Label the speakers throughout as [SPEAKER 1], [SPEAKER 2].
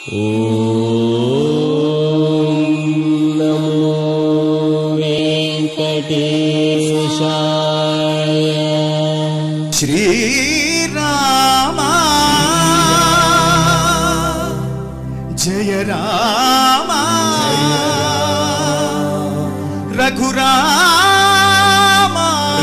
[SPEAKER 1] నమో వెంకటేశాయ
[SPEAKER 2] శ్రీరామ జయ రామ రఘురామ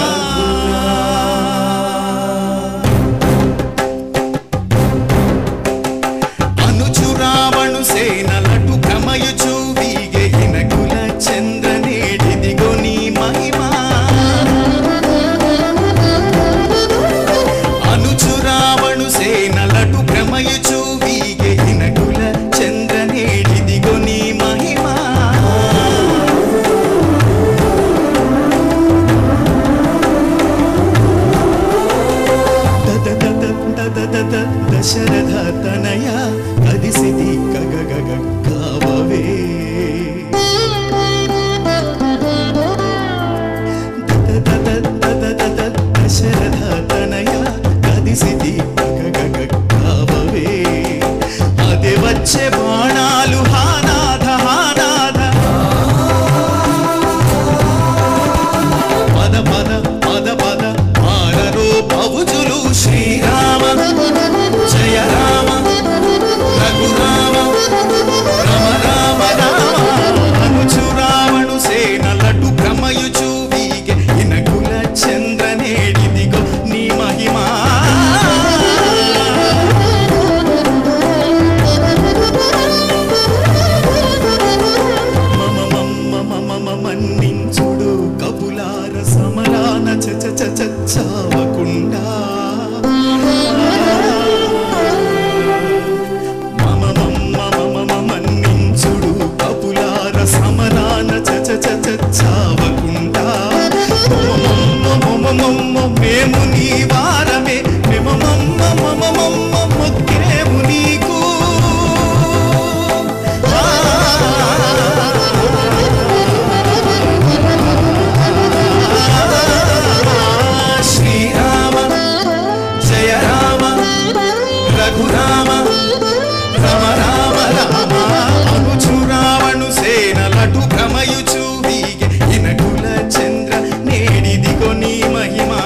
[SPEAKER 2] అనుచు రావణు సేనలటు భ్రమయుచు వీగే ఇనకుల చంద్రనేడిదిగో నీ మహిమా అనుచురావణు సేనలటు భ్రమయుచు వీగే ఇనకుల చంద్రనేడిదిగో నీ మహిమా దద దద దద దద దశరథ తనయ కదిసిది గగ గగ కావవే దద దద దద దద దశరథ తనయ కదిసిది గగ గగ కావవే అదే వచ్చే బాణాలు హానాథ హానాథ పద పద పద పద ఆరరో పవుజులు శ్రీరామ జయ రామ రఘురామ రమ రామ రామ అనుచు రావణు సేనలటు భ్రమయుచు వీగే ఇనకుల చంద్రనేడిదిగో నీ మహిమా మమ మమ్మ మమ మమ మన్నించుడు కపులార సమరాన చ చ చ చ చావకుండా మమ మమ్మ మమ మమ మన్నించుడు కపులార సమరాన చ చ చ చ చావకుండా మమ మమ్మ మమ మమ్మ మేము నీ వారమే మెమ మమ్మ మమ మమ్మ మొక్కేము నీకు శ్రీరామ జయ రామ రఘురామ రమ రామ రామ అనుచు రావణు సేనలటు భ్రమయుచు వీగే ఇనకుల చంద్ర నేడిదిగో నీ మహిమా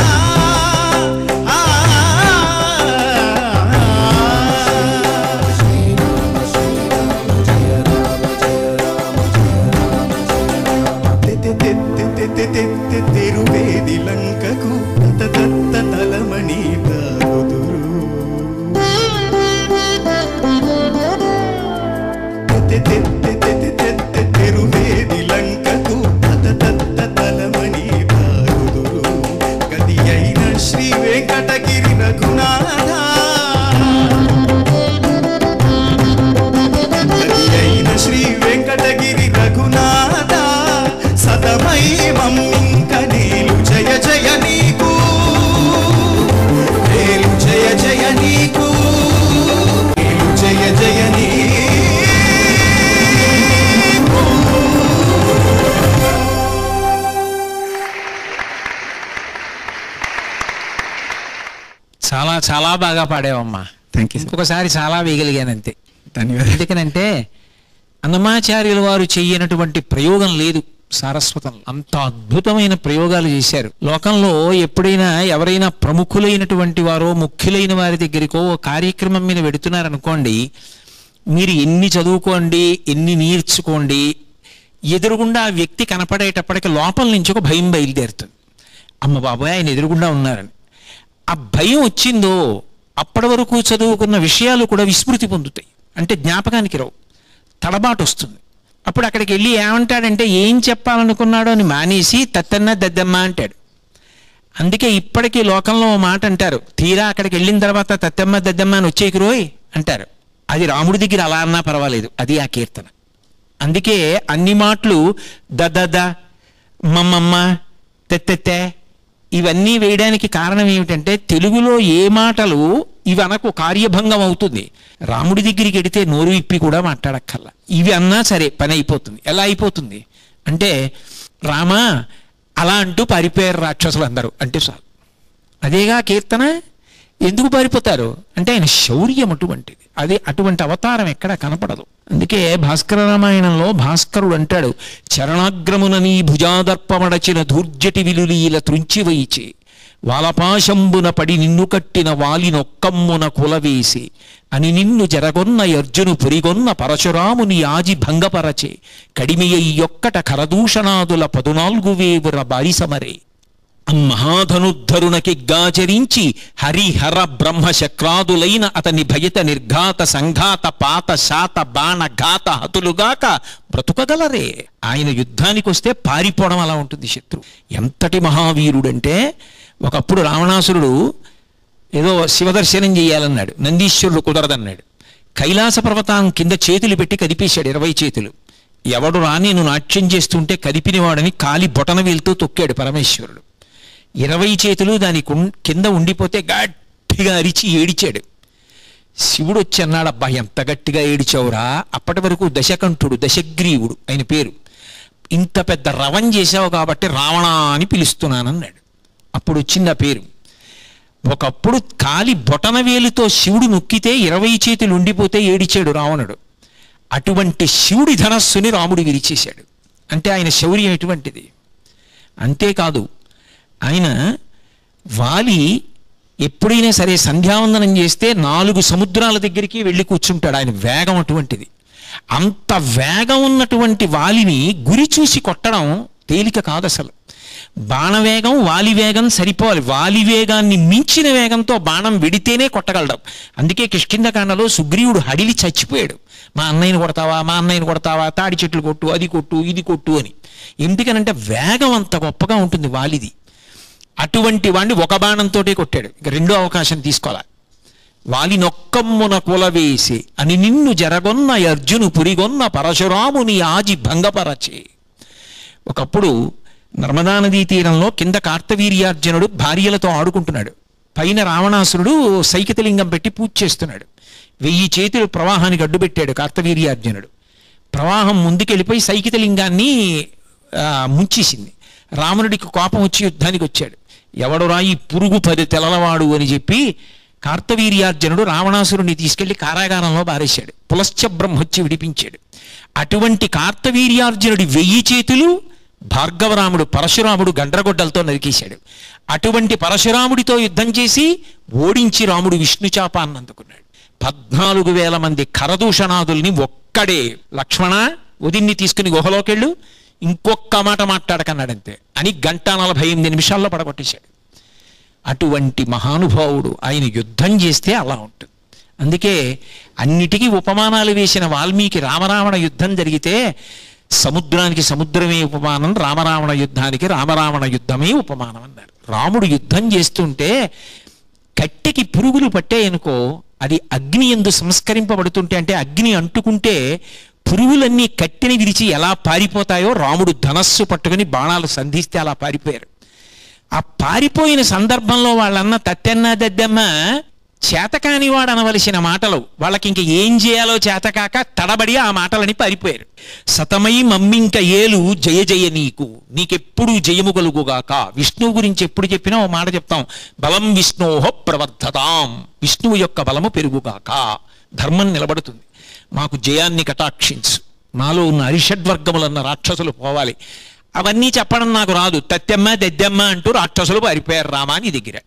[SPEAKER 2] తెరువేది లంకకు తత్త తలమణి తాగుదురు తెరువేది లంకకు తత్త తలమణి తాగుదురు గది అయిన శ్రీ వెంకటగిరి రఘునాథ గది అయిన శ్రీ వెంకటగిరి రఘునాథ సతమై మమ్మింక నీలు జయ జయ నీకు నీలు జయ జయ నీకు నీలు జయ జయ నీకు
[SPEAKER 3] చాలా చాలా బాగా పాడావమ్మా
[SPEAKER 2] థ్యాంక్ యూ
[SPEAKER 3] ఇంకొకసారి చాలా వేయగలిగానంతే
[SPEAKER 2] ధన్యవాదాలు
[SPEAKER 3] ఎందుకనంటే అన్నమాచార్యుల వారు చెయ్యనటువంటి ప్రయోగం లేదు సారస్వతం అంత అద్భుతమైన ప్రయోగాలు చేశారు లోకంలో ఎప్పుడైనా ఎవరైనా ప్రముఖులైనటువంటి వారో ముఖ్యులైన వారి దగ్గరికో ఓ కార్యక్రమం మీద పెడుతున్నారనుకోండి మీరు ఎన్ని చదువుకోండి ఎన్ని నేర్చుకోండి ఎదురుగుండా ఆ వ్యక్తి కనపడేటప్పటికి లోపల నుంచి ఒక భయం బయలుదేరుతుంది అమ్మ బాబాయ్ ఆయన ఎదురుగుండా ఉన్నారని ఆ భయం వచ్చిందో అప్పటి వరకు చదువుకున్న విషయాలు కూడా విస్మృతి పొందుతాయి అంటే జ్ఞాపకానికి రావు తడబాటు వస్తుంది అప్పుడు అక్కడికి వెళ్ళి ఏమంటాడంటే ఏం చెప్పాలనుకున్నాడో అని మానేసి తత్తన్న దద్దమ్మ అంటాడు అందుకే ఇప్పటికీ లోకంలో ఓ మాట అంటారు తీరా అక్కడికి వెళ్ళిన తర్వాత తత్తమ్మ దద్దమ్మ అని వచ్చేకి రోయ్ అంటారు అది రాముడి దగ్గర అలా అన్నా పర్వాలేదు అది ఆ కీర్తన అందుకే అన్ని మాటలు దదద మమ్మమ్మ తెత్తెత్తే ఇవన్నీ వేయడానికి కారణం ఏమిటంటే తెలుగులో ఏ మాటలు ఇవి అనకు కార్యభంగం అవుతుంది రాముడి దగ్గరికి వెడితే నోరు ఇప్పి కూడా మాట్లాడక్కర్లా ఇవి అన్నా సరే పని అయిపోతుంది ఎలా అయిపోతుంది అంటే రామా అలా అంటూ పారిపోయారు రాక్షసులు అందరూ అంటే చాలు అదేగా కీర్తన ఎందుకు పారిపోతారు అంటే ఆయన శౌర్యం అటువంటిది అది అటువంటి అవతారం ఎక్కడ కనపడదు అందుకే భాస్కర రామాయణంలో భాస్కరుడు అంటాడు చరణాగ్రమున నీ భుజాదర్పమడచిన ధూర్జటి విలులీల త్రుంచివైచి వాలపాశంబున పడి నిన్ను కట్టిన వాలినొక్కమ్మున కులవేసి అని నిన్ను జరగొన్న అర్జును పురిగొన్న పరశురాముని ఆజి భంగపరచే కడిమియొక్కట కరదూషణాదుల పదునాలుగు వేవుర బారిసమరే మహాధనుద్ధరునకిగ్గాచరించి హరిహర బ్రహ్మ శక్రాదులైన అతని భయత నిర్ఘాత సంఘాత పాత శాత బాణ ఘాత హతులుగాక బ్రతుకగలరే ఆయన యుద్ధానికి వస్తే పారిపోవడం అలా ఉంటుంది శత్రు ఎంతటి మహావీరుడంటే ఒకప్పుడు రావణాసురుడు ఏదో శివదర్శనం చేయాలన్నాడు నందీశ్వరుడు కుదరదన్నాడు కైలాస పర్వతం కింద చేతులు పెట్టి కదిపేశాడు ఇరవై చేతులు ఎవడు రా నేను నాట్యం చేస్తుంటే కదిపినవాడని కాలి బొటన వేలుతో తొక్కాడు పరమేశ్వరుడు ఇరవై చేతులు దాని కుం- కింద ఉండిపోతే గట్టిగా అరిచి ఏడిచాడు శివుడు వచ్చి అన్నాడు అబ్బా ఎంత గట్టిగా ఏడిచావురా అప్పటి వరకు దశకంఠుడు దశగ్రీవుడు ఆయన పేరు ఇంత పెద్ద రవం చేశావు కాబట్టి రావణ అని పిలుస్తున్నానన్నాడు అప్పుడు వచ్చింది ఆ పేరు ఒకప్పుడు కాలి బొటన వేలుతో శివుడు నొక్కితే ఇరవై చేతులు ఉండిపోతే ఏడిచాడు రావణుడు అటువంటి శివుడి ధనస్సుని రాముడు విరిచేశాడు అంటే ఆయన శౌర్యం ఎటువంటిది అంతేకాదు ఆయన వాలి ఎప్పుడైనా సరే సంధ్యావందనం చేస్తే నాలుగు సముద్రాల దగ్గరికి వెళ్ళి కూర్చుంటాడు ఆయన వేగం అటువంటిది అంత వేగం ఉన్నటువంటి వాలిని గురి చూసి కొట్టడం తేలిక కాదు అసలు బాణవేగం వాలి వేగం సరిపోవాలి వాలి వేగాన్ని మించిన వేగంతో బాణం విడితేనే కొట్టగలడం అందుకే కిష్కిందకాండలో సుగ్రీవుడు హడిలి చచ్చిపోయాడు మా అన్నయ్యని కొడతావా మా అన్నయ్యని కొడతావా తాడి చెట్లు కొట్టు అది కొట్టు ఇది కొట్టు అని ఎందుకనంటే వేగం అంత గొప్పగా ఉంటుంది వాలిది అటువంటి వాడిని ఒక బాణంతోటే కొట్టాడు ఇక రెండో అవకాశం తీసుకోవాలి వాలి నొక్కమ్మున కులవేసి అని నిన్ను జరగొన్న అర్జును పురిగొన్న పరశురాముని ఆజి భంగపరచే ఒకప్పుడు నర్మదా నదీ తీరంలో కింద కార్తవీర్యార్జునుడు భార్యలతో ఆడుకుంటున్నాడు పైన రావణాసురుడు సైకితలింగం పెట్టి పూజ చేస్తున్నాడు వెయ్యి చేతులు ప్రవాహానికి అడ్డుపెట్టాడు కార్తవీర్యార్జునుడు ప్రవాహం ముందుకెళ్ళిపోయి సైకితలింగాన్ని ఆ, ముంచేసింది రావణుడికి కోపం వచ్చి యుద్ధానికి వచ్చాడు ఎవడురా ఈ పురుగు పది తెలలవాడు అని చెప్పి కార్తవీర్యార్జునుడు రావణాసురుడిని తీసుకెళ్లి కారాగారంలో బారేశాడు పులశ్చ బ్రహ్మొచ్చి విడిపించాడు అటువంటి కార్తవీర్యార్జునుడి వెయ్యి చేతులు భార్గవరాముడు పరశురాముడు గండ్రగొడ్డలతో నరికేశాడు అటువంటి పరశురాముడితో యుద్ధం చేసి ఓడించి రాముడు విష్ణుచాపాన్ని అందుకున్నాడు పద్నాలుగు వేల మంది కరదూషణాదుల్ని ఒక్కడే లక్ష్మణ ఉదిన్ని తీసుకుని గుహలోకెళ్ళు ఇంకొక్క మాట మాట్లాడకన్నాడంతే అని గంట నలభై ఎనిమిది నిమిషాల్లో పడగొట్టేశాడు అటువంటి మహానుభావుడు ఆయన యుద్ధం చేస్తే అలా ఉంటుంది అందుకే అన్నిటికీ ఉపమానాలు వేసిన వాల్మీకి రామరావణ యుద్ధం జరిగితే సముద్రానికి సముద్రమే ఉపమానం రామరావణ యుద్ధానికి రామరావణ యుద్ధమే ఉపమానం అన్నారు రాముడు యుద్ధం చేస్తుంటే కట్టెకి పురుగులు పట్టాయనుకో అది అగ్ని ఎందు సంస్కరింపబడుతుంటే అంటే అగ్ని అంటుకుంటే పురుగులన్నీ కట్టెని విరిచి ఎలా పారిపోతాయో రాముడు ధనస్సు పట్టుకుని బాణాలు సంధిస్తే అలా పారిపోయారు ఆ పారిపోయిన సందర్భంలో వాళ్ళన్న తత్తెన్న దద్దమ్మ చేతకాని వాడు అనవలసిన మాటలు వాళ్ళకి ఇంక ఏం చేయాలో చేతకాక తడబడి ఆ మాటలని పారిపోయారు సతమై మమ్మింక ఏలు జయ జయ నీకు నీకెప్పుడు జయము కలుగుగాక విష్ణువు గురించి ఎప్పుడు చెప్పినా ఓ మాట చెప్తాం బలం విష్ణోహ ప్రవర్ధతాం విష్ణువు యొక్క బలము పెరుగుగాక ధర్మం నిలబడుతుంది మాకు జయాన్ని కటాక్షించు మాలో ఉన్న అరిషడ్వర్గములన్న రాక్షసులు పోవాలి అవన్నీ చెప్పడం నాకు రాదు తత్తెమ్మ దద్దెమ్మ అంటూ రాక్షసులు పారిపోయారు రామా నీ దగ్గర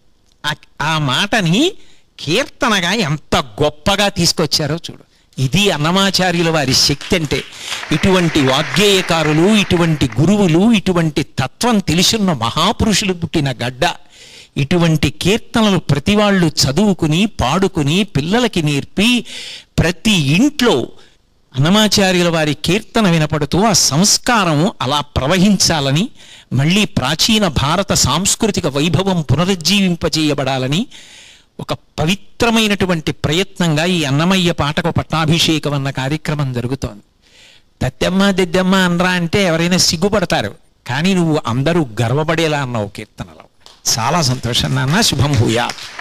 [SPEAKER 3] ఆ- ఆ మాటని కీర్తనగా ఎంత గొప్పగా తీసుకొచ్చారో చూడు ఇది అన్నమాచార్యుల వారి శక్తి అంటే ఇటువంటి వాగ్గేయకారులు ఇటువంటి గురువులు ఇటువంటి తత్వం తెలిసున్న మహాపురుషులు పుట్టిన గడ్డ ఇటువంటి కీర్తనలు ప్రతి వాళ్ళు చదువుకుని పాడుకుని పిల్లలకి నేర్పి ప్రతి ఇంట్లో అన్నమాచార్యుల వారి కీర్తన వినపడుతూ ఆ సంస్కారం అలా ప్రవహించాలని మళ్ళీ ప్రాచీన భారత సాంస్కృతిక వైభవం పునరుజ్జీవింపజేయబడాలని ఒక పవిత్రమైనటువంటి ప్రయత్నంగా ఈ అన్నమయ్య పాటకు పట్టాభిషేకం అన్న కార్యక్రమం జరుగుతోంది దద్దెమ్మ దిద్దెమ్మ అనరా అంటే ఎవరైనా సిగ్గుపడతారు కానీ నువ్వు అందరూ గర్వపడేలా అన్నావు కీర్తనలో చాలా సంతోషం నాన్న శుభం భూయాత్